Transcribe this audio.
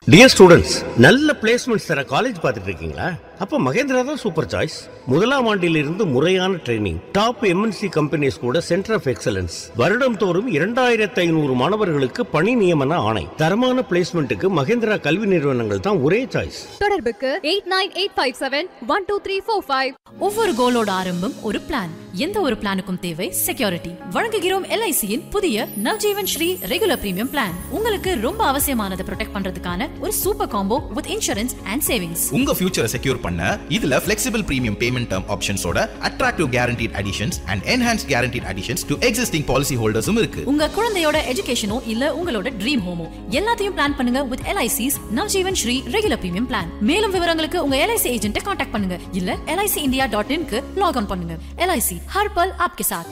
dear students நல்ல placements தர college பார்த்துட்டு இருக்கீங்களா அப்ப மகேந்திரா தான் சூப்பர் சாய்ஸ் முதலாம் ஆண்டிலிருந்து முறையான ட்ரைனிங் டாப் எம்என்சி கம்பெனிஸ் கூட சென்டர் ஆஃப் எக்ஸலன்ஸ் வருடம் தோறும் இரண்டாயிரத்தி ஐநூறு மாணவர்களுக்கு பணி நியமன ஆணை தரமான பிளேஸ்மெண்ட்டுக்கு மகேந்திரா கல்வி நிறுவனங்கள் தான் ஒரே சாய்ஸ் தொடர்புக்கு eight nine eight five seven one two three four five ஒவ்வொரு கோலோட ஆரம்பம் ஒரு பிளான் எந்த ஒரு பிளானுக்கும் தேவை செக்யூரிட்டி வழங்குகிறோம் எல்ஐசியின் புதிய Navjeevan Shri regular premium plan உங்களுக்கு ரொம்ப அவசியமானதை ப்ரொடெக்ட் பண்றதுக்கான ஒரு super combo with insurance and savings உங்க ஃபியூச்சரை செக்யூர் பண்ண இதுல flexible premium payment term ஆப்ஷன்ஸோட attractive guaranteed additions and enhanced guaranteed additions to existing policy holders-உம் இருக்கு உங்க குழந்தையோட எஜுகேஷனோ இல்ல உங்களோட ட்ரீம் ஹோமோ எல்லாத்தையும் பிளான் பண்ணுங்க with LIC's Navjeevan Shri regular premium plan மேலும் விவரங்களுக்கு உங்க எல்ஐசி ஏஜென்ட்டை காண்டாக்ட் பண்ணுங்க இல்ல எல்ஐசி இந்தியா டாட் இன்க்கு லாக் ஆன் பண்ணுங்க எல்ஐசி ஹர் பல் ஆப்கே சாத்